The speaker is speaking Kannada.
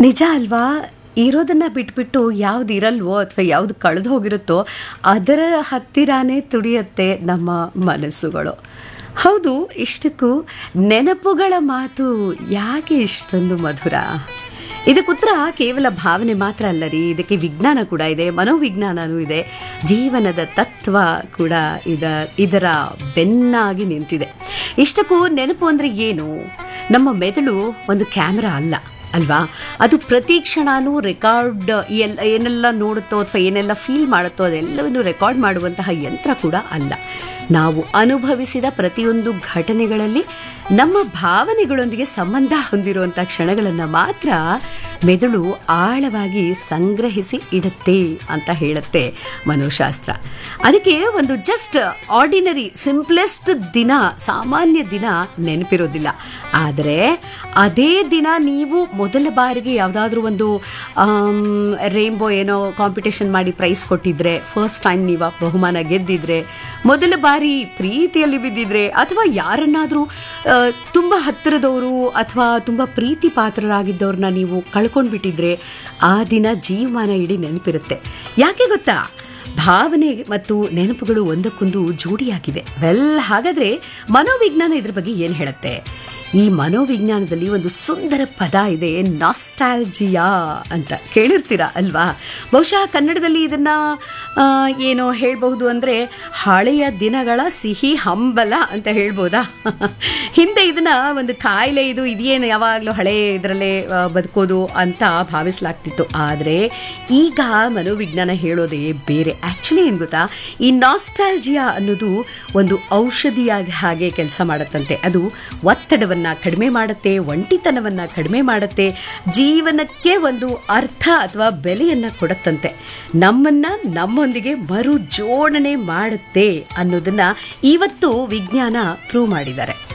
ನಿಜ ಅಲ್ವಾ ಇರೋದನ್ನ ಬಿಟ್ಬಿಟ್ಟು ಯಾವ್ದು ಇರಲ್ವೋ ಅಥವಾ ಯಾವ್ದು ಕಳೆದು ಹೋಗಿರುತ್ತೋ ಅದರ ಹತ್ತಿರಾನೇ ತುಡಿಯುತ್ತೆ ನಮ್ಮ ಮನಸ್ಸುಗಳು ಹೌದು ಇಷ್ಟಕ್ಕೂ ನೆನಪುಗಳ ಮಾತು ಯಾಕೆ ಇಷ್ಟೊಂದು ಮಧುರ ಇದಕ್ಕುತ್ತರ ಕೇವಲ ಭಾವನೆ ಮಾತ್ರ ಅಲ್ಲ ರೀ ಇದಕ್ಕೆ ವಿಜ್ಞಾನ ಕೂಡ ಇದೆ ಮನೋವಿಜ್ಞಾನನೂ ಇದೆ ಜೀವನದ ತತ್ವ ಕೂಡ ಇದ ಇದರ ಬೆನ್ನಾಗಿ ನಿಂತಿದೆ ಇಷ್ಟಕ್ಕೂ ನೆನಪು ಅಂದರೆ ಏನು ನಮ್ಮ ಮೆದುಳು ಒಂದು ಕ್ಯಾಮ್ರಾ ಅಲ್ಲ ಅಲ್ವಾ ಅದು ಪ್ರತಿ ಕ್ಷಣನೂ ರೆಕಾರ್ಡ್ ಎಲ್ಲ ಏನೆಲ್ಲ ನೋಡುತ್ತೋ ಅಥವಾ ಏನೆಲ್ಲ ಫೀಲ್ ಮಾಡುತ್ತೋ ಅದೆಲ್ಲವನ್ನು ರೆಕಾರ್ಡ್ ಮಾಡುವಂತಹ ಯಂತ್ರ ಕೂಡ ಅಲ್ಲ ನಾವು ಅನುಭವಿಸಿದ ಪ್ರತಿಯೊಂದು ಘಟನೆಗಳಲ್ಲಿ ನಮ್ಮ ಭಾವನೆಗಳೊಂದಿಗೆ ಸಂಬಂಧ ಹೊಂದಿರುವಂಥ ಕ್ಷಣಗಳನ್ನು ಮಾತ್ರ ಮೆದುಳು ಆಳವಾಗಿ ಸಂಗ್ರಹಿಸಿ ಇಡುತ್ತೆ ಅಂತ ಹೇಳುತ್ತೆ ಮನೋಶಾಸ್ತ್ರ ಅದಕ್ಕೆ ಒಂದು ಜಸ್ಟ್ ಆರ್ಡಿನರಿ ಸಿಂಪ್ಲೆಸ್ಟ್ ದಿನ ಸಾಮಾನ್ಯ ದಿನ ನೆನಪಿರೋದಿಲ್ಲ ಆದರೆ ಅದೇ ದಿನ ನೀವು ಮೊದಲ ಬಾರಿಗೆ ಯಾವುದಾದ್ರೂ ಒಂದು ರೇಂಬೋ ಏನೋ ಕಾಂಪಿಟೇಷನ್ ಮಾಡಿ ಪ್ರೈಸ್ ಕೊಟ್ಟಿದ್ರೆ ಫಸ್ಟ್ ಟೈಮ್ ನೀವು ಆ ಬಹುಮಾನ ಗೆದ್ದಿದ್ರೆ ಮೊದಲ ಬಾರಿ ಪ್ರೀತಿಯಲ್ಲಿ ಬಿದ್ದಿದ್ರೆ ಅಥವಾ ಯಾರನ್ನಾದರೂ ತುಂಬ ಹತ್ತಿರದವರು ಅಥವಾ ತುಂಬ ಪ್ರೀತಿ ಪಾತ್ರರಾಗಿದ್ದವ್ರನ್ನ ನೀವು ಕಳ್ಕೊಂಡ್ಬಿಟ್ಟಿದ್ರೆ ಆ ದಿನ ಜೀವಮಾನ ಇಡೀ ನೆನಪಿರುತ್ತೆ ಯಾಕೆ ಗೊತ್ತಾ ಭಾವನೆ ಮತ್ತು ನೆನಪುಗಳು ಒಂದಕ್ಕೊಂದು ಜೋಡಿಯಾಗಿವೆ ವೆಲ್ ಹಾಗಾದ್ರೆ ಮನೋವಿಜ್ಞಾನ ಇದ್ರ ಬಗ್ಗೆ ಏನು ಹೇಳುತ್ತೆ ಈ ಮನೋವಿಜ್ಞಾನದಲ್ಲಿ ಒಂದು ಸುಂದರ ಪದ ಇದೆ ನಾಸ್ಟಾಲ್ಜಿಯಾ ಅಂತ ಕೇಳಿರ್ತೀರಾ ಅಲ್ವಾ ಬಹುಶಃ ಕನ್ನಡದಲ್ಲಿ ಇದನ್ನ ಆ, ಏನೋ ಹೇಳ್ಬಹುದು ಅಂದರೆ ಹಳೆಯ ದಿನಗಳ ಸಿಹಿ ಹಂಬಲ ಅಂತ ಹೇಳ್ಬೋದಾ ಹಿಂದೆ ಇದನ್ನ ಒಂದು ಕಾಯಿಲೆ ಇದು ಇದೇನು ಯಾವಾಗಲೂ ಹಳೆ ಇದರಲ್ಲೇ ಆ, ಬದುಕೋದು ಅಂತ ಭಾವಿಸಲಾಗ್ತಿತ್ತು ಆದರೆ ಈಗ ಮನೋವಿಜ್ಞಾನ ಹೇಳೋದೇ ಬೇರೆ ಆ್ಯಕ್ಚುಲಿ ಏನು ಗೊತ್ತಾ ಈ ನಾಸ್ಟಾಲ್ಜಿಯಾ ಅನ್ನೋದು ಒಂದು ಔಷಧಿಯಾಗಿ ಹಾಗೆ ಕೆಲಸ ಮಾಡುತ್ತಂತೆ ಅದು ಒತ್ತಡವನ್ನು ಕಡಿಮೆ ಮಾಡುತ್ತೆ ಒಂಟಿತನವನ್ನು ಕಡಿಮೆ ಮಾಡುತ್ತೆ ಜೀವನಕ್ಕೆ ಒಂದು ಅರ್ಥ ಅಥವಾ ಬೆಲೆಯನ್ನು ಕೊಡುತ್ತಂತೆ ನಮ್ಮನ್ನ ನಮ್ಮೊಂದಿಗೆ ಮರು ಜೋಡಣೆ ಮಾಡುತ್ತೆ ಅನ್ನೋದನ್ನ ಇವತ್ತು ವಿಜ್ಞಾನ ಪ್ರೂವ್ ಮಾಡಿದ್ದಾರೆ